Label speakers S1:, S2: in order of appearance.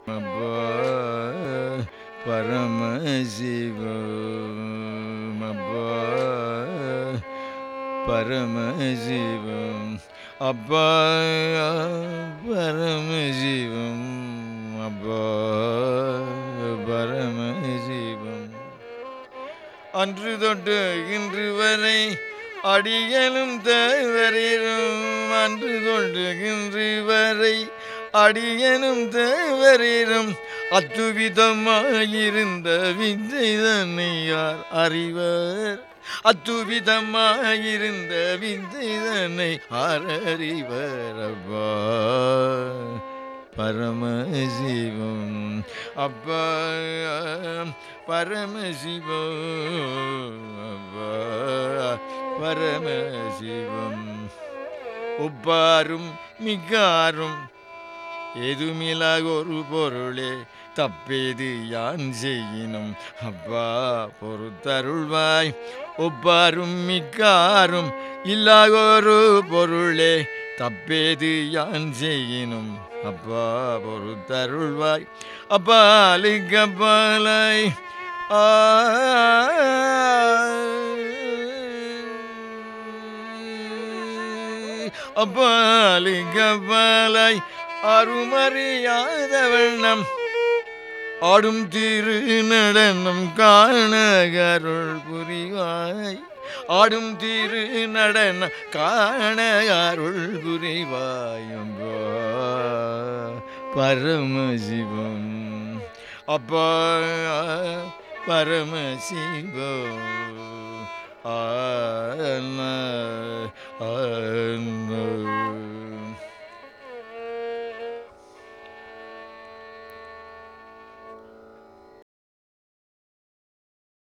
S1: அப்பா பரமசிவம் அப்பா பரமசிவம் அப்பா பரமசிவம் அப்பா பரமசிவம் அன்று தொட்டு இன்று வரை அடியனும் தேவரீரும் அன்று தொட்டு இன்று வரை அடியனும் தேவரீரும் அத்துவிதமாயிருந்த வித்தை தன்னை யார் அறிவர் அத்துவிதமாயிருந்த வித்தை தன்னை அறிவர் அப்பா பரமசிவம் அப்பா பரமசிவம் அப்பா பரமசிவம் ஒப்பாரும் மிக்காரும் எதுமிலாகொரு பொருளே தப்பேது யான் செய்யினும் அப்பா பொறுத்தருள்வாய் ஒப்பாரும் மிக்காரும் இல்லாகொரு பொருளே தப்பேது யான் செய்யினும் அப்பா பொறுத்தருள்வாய் அப்பாலு கப்பாலை ஆ அப்பாலு கப்பாலை அருமறியாத வண்ணம் ஆடும் திரு நடனம் காண அருள் புரிவாய் ஆடும் திரு நடனம் காண அருள் புரிவாயம்பா பரமசிவம் அப்பா பரமசிவம் ஆன ஆன